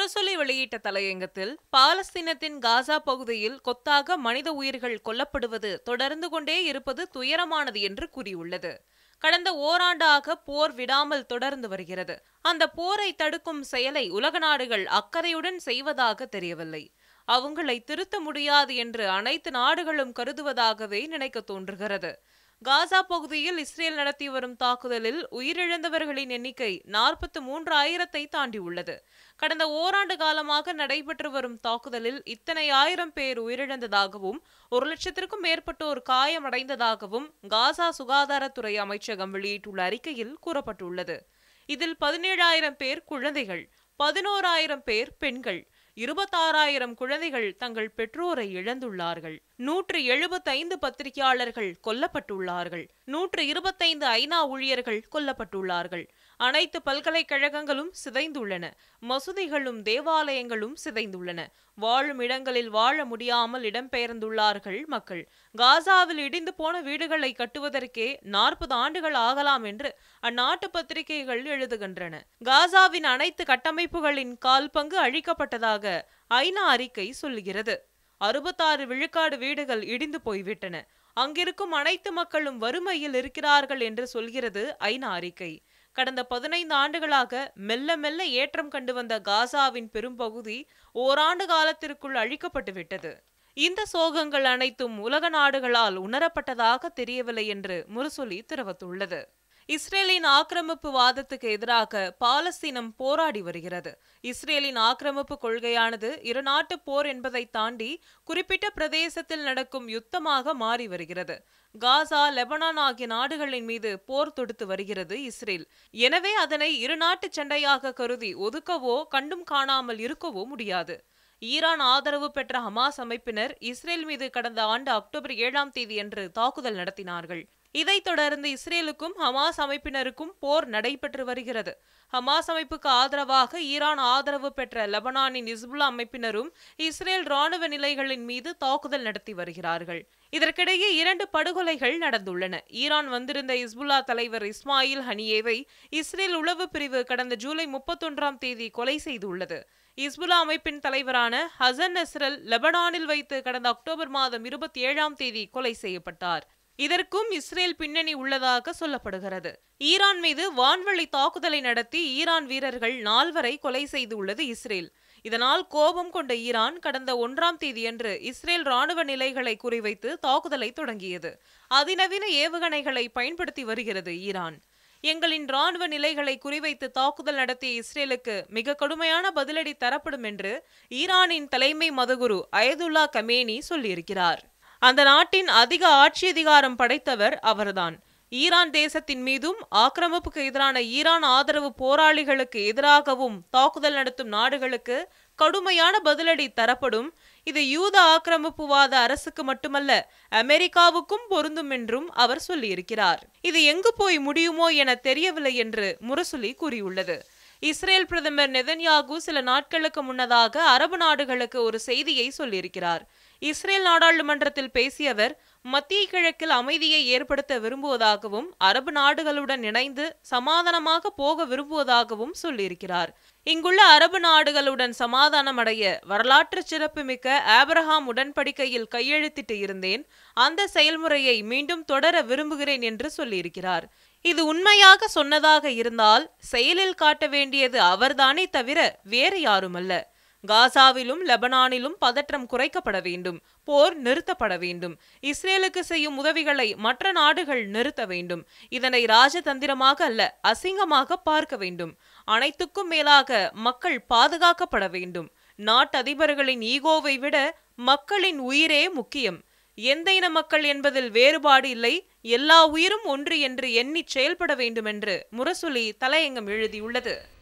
முரசொலி வெளியிட்ட தலையங்கத்தில் பாலஸ்தீனத்தின் காசா பகுதியில் கொத்தாக மனித உயிர்கள் கொல்லப்படுவது தொடர்ந்து கொண்டே இருப்பது துயரமானது என்று கூறியுள்ளது கடந்த ஓராண்டாக போர் விடாமல் தொடர்ந்து வருகிறது அந்த போரை தடுக்கும் செயலை உலக நாடுகள் அக்கறையுடன் செய்வதாக தெரியவில்லை அவங்களை திருத்த முடியாது என்று அனைத்து நாடுகளும் கருதுவதாகவே நினைக்க தோன்றுகிறது காசா பகுதியில் இஸ்ரேல் நடத்தி வரும் தாக்குதலில் உயிரிழந்தவர்களின் எண்ணிக்கை நாற்பத்து மூன்று ஆயிரத்தை தாண்டியுள்ளது கடந்த ஓராண்டு காலமாக நடைபெற்று வரும் தாக்குதலில் இத்தனை ஆயிரம் பேர் உயிரிழந்ததாகவும் ஒரு லட்சத்திற்கும் மேற்பட்டோர் காயமடைந்ததாகவும் காசா சுகாதாரத்துறை அமைச்சகம் வெளியிட்டுள்ள அறிக்கையில் கூறப்பட்டுள்ளது இதில் பதினேழாயிரம் பேர் குழந்தைகள் பதினோராயிரம் பேர் பெண்கள் இருபத்தாறாயிரம் குழந்தைகள் தங்கள் பெற்றோரை இழந்துள்ளார்கள் நூற்று எழுபத்தைந்து பத்திரிகையாளர்கள் கொல்லப்பட்டுள்ளார்கள் நூற்று இருபத்தைந்து ஐநா ஊழியர்கள் கொல்லப்பட்டுள்ளார்கள் அனைத்து பல்கலைக்கழகங்களும் சிதைந்துள்ளன மசூதிகளும் தேவாலயங்களும் சிதைந்துள்ளன வாழும் இடங்களில் வாழ முடியாமல் இடம்பெயர்ந்துள்ளார்கள் மக்கள் காசாவில் இடிந்து போன வீடுகளை கட்டுவதற்கே நாற்பது ஆண்டுகள் ஆகலாம் என்று அந்நாட்டு பத்திரிகைகள் எழுதுகின்றன காசாவின் அனைத்து கட்டமைப்புகளின் கால் பங்கு அழிக்கப்பட்டதாக ஐநா அறிக்கை சொல்லுகிறது அறுபத்தாறு விழுக்காடு வீடுகள் இடிந்து போய்விட்டன அங்கிருக்கும் அனைத்து மக்களும் வறுமையில் இருக்கிறார்கள் என்று சொல்கிறது ஐநா அறிக்கை கடந்த பதினைந்து ஆண்டுகளாக மெல்ல மெல்ல ஏற்றம் கண்டு வந்த காசாவின் பெரும்பகுதி ஓராண்டு காலத்திற்குள் அழிக்கப்பட்டு விட்டது இந்த சோகங்கள் அனைத்தும் உலக நாடுகளால் உணரப்பட்டதாக தெரியவில்லை என்று முரசொலி தெரிவித்துள்ளது இஸ்ரேலின் ஆக்கிரமிப்பு வாதத்துக்கு எதிராக பாலஸ்தீனம் போராடி வருகிறது இஸ்ரேலின் ஆக்கிரமிப்பு கொள்கையானது இருநாட்டு போர் என்பதை தாண்டி குறிப்பிட்ட பிரதேசத்தில் நடக்கும் யுத்தமாக மாறி வருகிறது காசா லெபனான் ஆகிய நாடுகளின் மீது போர் தொடுத்து வருகிறது இஸ்ரேல் எனவே அதனை இருநாட்டு சண்டையாக கருதி ஒதுக்கவோ கண்டும் காணாமல் இருக்கவோ முடியாது ஈரான் ஆதரவு பெற்ற ஹமாஸ் அமைப்பினர் இஸ்ரேல் மீது கடந்த ஆண்டு அக்டோபர் ஏழாம் தேதியன்று தாக்குதல் நடத்தினார்கள் இதைத் தொடர்ந்து இஸ்ரேலுக்கும் ஹமாஸ் அமைப்பினருக்கும் போர் நடைபெற்று வருகிறது ஹமாஸ் அமைப்புக்கு ஆதரவாக ஈரான் ஆதரவு பெற்ற லெபனானின் இஸ்புல்லா அமைப்பினரும் இஸ்ரேல் ராணுவ நிலைகளின் மீது தாக்குதல் நடத்தி வருகிறார்கள் இதற்கிடையே இரண்டு படுகொலைகள் நடந்துள்ளன ஈரான் வந்திருந்த இஸ்புல்லா தலைவர் இஸ்மாயில் ஹனியேவை இஸ்ரேல் உளவு பிரிவு கடந்த ஜூலை முப்பத்தொன்றாம் தேதி கொலை செய்துள்ளது இஸ்புல்லா அமைப்பின் தலைவரான ஹசன் நஸ்ரல் லெபனானில் வைத்து கடந்த அக்டோபர் மாதம் இருபத்தி ஏழாம் தேதி கொலை செய்யப்பட்டார் இதற்கும் இஸ்ரேல் பின்னணி உள்ளதாக சொல்லப்படுகிறது ஈரான் மீது வான்வழி தாக்குதலை நடத்தி ஈரான் வீரர்கள் நால்வரை கொலை செய்துள்ளது இஸ்ரேல் இதனால் கோபம் கொண்ட ஈரான் கடந்த ஒன்றாம் தேதியன்று இஸ்ரேல் ராணுவ நிலைகளை குறிவைத்து தாக்குதலை தொடங்கியது அதிநவீன ஏவுகணைகளை பயன்படுத்தி வருகிறது ஈரான் எங்களின் ராணுவ நிலைகளை குறிவைத்து தாக்குதல் நடத்திய இஸ்ரேலுக்கு மிக கடுமையான பதிலடி தரப்படும் என்று ஈரானின் தலைமை மதகுரு அயதுல்லா கமேனி சொல்லியிருக்கிறார் அந்த நாட்டின் அதிக ஆட்சி அதிகாரம் படைத்தவர் அவர்தான் ஈரான் தேசத்தின் மீதும் ஆக்கிரமிப்புக்கு எதிரான ஈரான் ஆதரவு போராளிகளுக்கு எதிராகவும் தாக்குதல் நடத்தும் நாடுகளுக்கு கடுமையான பதிலடி தரப்படும் இது யூத ஆக்கிரமிப்புவாத அரசுக்கு மட்டுமல்ல அமெரிக்காவுக்கும் பொருந்தும் என்றும் அவர் சொல்லியிருக்கிறார் இது எங்கு போய் முடியுமோ என தெரியவில்லை என்று முரசொலி கூறியுள்ளது இஸ்ரேல் பிரதமர் நெதன்யாகு சில நாட்களுக்கு முன்னதாக அரபு நாடுகளுக்கு ஒரு செய்தியை சொல்லியிருக்கிறார் இஸ்ரேல் நாடாளுமன்றத்தில் பேசிய அவர் மத்திய கிழக்கில் அமைதியை ஏற்படுத்த விரும்புவதாகவும் அரபு நாடுகளுடன் இணைந்து சமாதானமாக போக விரும்புவதாகவும் சொல்லியிருக்கிறார் இங்குள்ள அரபு நாடுகளுடன் சமாதானம் அடைய வரலாற்று சிறப்புமிக்க ஆபிரஹாம் உடன்படிக்கையில் கையெழுத்திட்டு இருந்தேன் அந்த செயல்முறையை மீண்டும் தொடர விரும்புகிறேன் என்று சொல்லியிருக்கிறார் இது உண்மையாக சொன்னதாக இருந்தால் செயலில் காட்ட வேண்டியது அவர்தானே தவிர வேறு யாருமல்ல காசாவிலும் லெபனானிலும் பதற்றம் குறைக்கப்பட வேண்டும் போர் நிறுத்தப்பட வேண்டும் இஸ்ரேலுக்கு செய்யும் உதவிகளை மற்ற நாடுகள் நிறுத்த வேண்டும் இதனை ராஜதந்திரமாக அல்ல அசிங்கமாக பார்க்க வேண்டும் அனைத்துக்கும் மேலாக மக்கள் பாதுகாக்கப்பட வேண்டும் நாட்டதிபர்களின் ஈகோவை விட மக்களின் உயிரே முக்கியம் எந்த இன மக்கள் என்பதில் வேறுபாடு இல்லை எல்லா உயிரும் ஒன்று என்று எண்ணிச் செயல்பட வேண்டும் என்று முரசொலி தலையங்கம் எழுதியுள்ளது